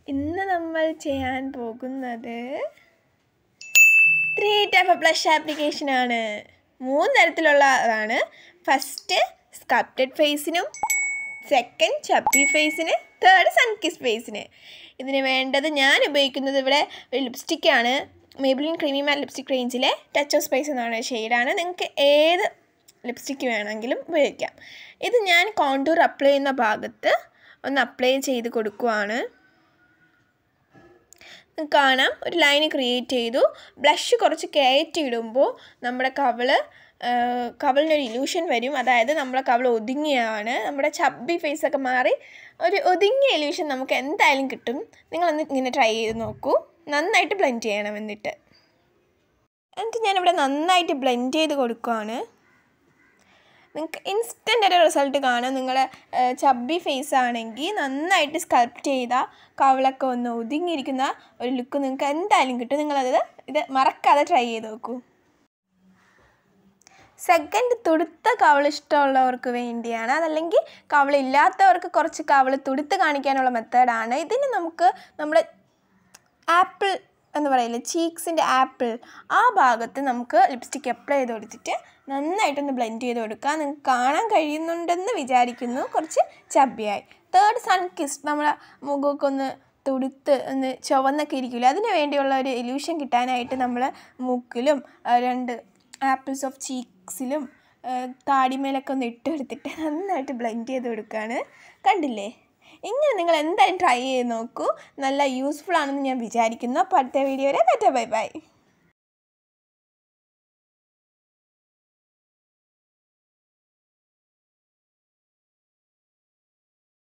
ഇന്ന് നമ്മൾ ചെയ്യാൻ പോകുന്നത് ത്രീ ടൈപ്പ് ഓഫ് ബ്ലഷ് ആപ്ലിക്കേഷനാണ് മൂന്ന് തരത്തിലുള്ളതാണ് ഫസ്റ്റ് സ്കൾപ്റ്റഡ് ഫേസിനും സെക്കൻഡ് ചപ്പി ഫേസിന് തേർഡ് സൺകിസ് ഫേസിന് ഇതിന് വേണ്ടത് ഞാൻ ഉപയോഗിക്കുന്നത് ഇവിടെ ഒരു ലിപ്സ്റ്റിക്കാണ് മേബിളിൻ ക്രീമി മാറ്റ് ലിപ്സ്റ്റിക് റേഞ്ചിലെ ടച്ച് ഓഫ് സ്പൈസ് എന്നാണ് ഷെയ്ഡാണ് നിങ്ങൾക്ക് ഏത് ലിപ്സ്റ്റിക്ക് വേണമെങ്കിലും ഉപയോഗിക്കാം ഇത് ഞാൻ കോണ്ടൂർ അപ്ലൈ ചെയ്യുന്ന ഭാഗത്ത് ഒന്ന് അപ്ലൈ ചെയ്ത് കൊടുക്കുവാണ് നിങ്ങൾക്ക് കാണാം ഒരു ലൈൻ ക്രിയേറ്റ് ചെയ്തു ബ്ലഷ് കുറച്ച് കയറ്റി ഇടുമ്പോൾ നമ്മുടെ കവിള് കവിളിനൊരു ഇല്യൂഷൻ വരും അതായത് നമ്മളെ കവിൾ ഒതുങ്ങിയാണ് നമ്മുടെ ചബ്ബി ഫേസൊക്കെ മാറി ഒരു ഒതുങ്ങിയ ഇല്യൂഷൻ നമുക്ക് എന്തായാലും കിട്ടും നിങ്ങളൊന്ന് ഇങ്ങനെ ട്രൈ ചെയ്ത് നോക്കൂ നന്നായിട്ട് ബ്ലെൻഡ് ചെയ്യണം എന്നിട്ട് എന്നിട്ട് ഞാനിവിടെ നന്നായിട്ട് ബ്ലെൻഡ് ചെയ്ത് കൊടുക്കുവാണ് നിങ്ങൾക്ക് ഇൻസ്റ്റൻ്റ് ഒരു റിസൾട്ട് കാണും നിങ്ങളെ ചബ്ബി ഫേസ് ആണെങ്കിൽ നന്നായിട്ട് സ്കൾപ്റ്റ് ചെയ്ത കവിളൊക്കെ ഒന്ന് ഒതുങ്ങിയിരിക്കുന്ന ഒരു ലുക്ക് നിങ്ങൾക്ക് എന്തായാലും കിട്ടും നിങ്ങളത് ഇത് മറക്കാതെ ട്രൈ ചെയ്ത് നോക്കൂ സെക്കൻഡ് തുടുത്ത കവൾ ഇഷ്ടമുള്ളവർക്ക് വേണ്ടിയാണ് അതല്ലെങ്കിൽ കവളില്ലാത്തവർക്ക് കുറച്ച് കവൾ തുടുത്ത് കാണിക്കാനുള്ള മെത്തേഡാണ് ഇതിന് നമുക്ക് നമ്മുടെ ആപ്പിൾ എന്ന് പറയില്ലേ ചീക്സിൻ്റെ ആപ്പിൾ ആ ഭാഗത്ത് നമുക്ക് ലിപ്സ്റ്റിക്ക് അപ്ലൈ ചെയ്ത് കൊടുത്തിട്ട് നന്നായിട്ടൊന്ന് ബ്ലെൻഡ് ചെയ്ത് കൊടുക്കുക നിങ്ങൾക്ക് കാണാൻ കഴിയുന്നുണ്ടെന്ന് വിചാരിക്കുന്നു കുറച്ച് ചബ്ബിയായി തേർഡ് സൺ കിസ് നമ്മളെ മുഖമൊക്കെ ഒന്ന് തുടുത്ത് ഒന്ന് ചുവന്നൊക്കെ ഇരിക്കില്ല അതിന് വേണ്ടിയുള്ള ഒരു ഇല്യൂഷൻ കിട്ടാനായിട്ട് നമ്മൾ മൂക്കിലും രണ്ട് ആപ്പിൾസ് ഓഫ് ചീക്സിലും താടിമേലൊക്കെ ഒന്ന് ഇട്ട് എടുത്തിട്ട് നന്നായിട്ട് ബ്ലെൻഡ് ചെയ്ത് കൊടുക്കുകയാണ് കണ്ടില്ലേ ഇങ്ങനെ നിങ്ങൾ എന്തായാലും ട്രൈ ചെയ്ത് നോക്കൂ നല്ല യൂസ്ഫുൾ ആണെന്ന് ഞാൻ വിചാരിക്കുന്നു അപ്പോൾ അടുത്ത വീഡിയോ വരെ ബൈ ബൈ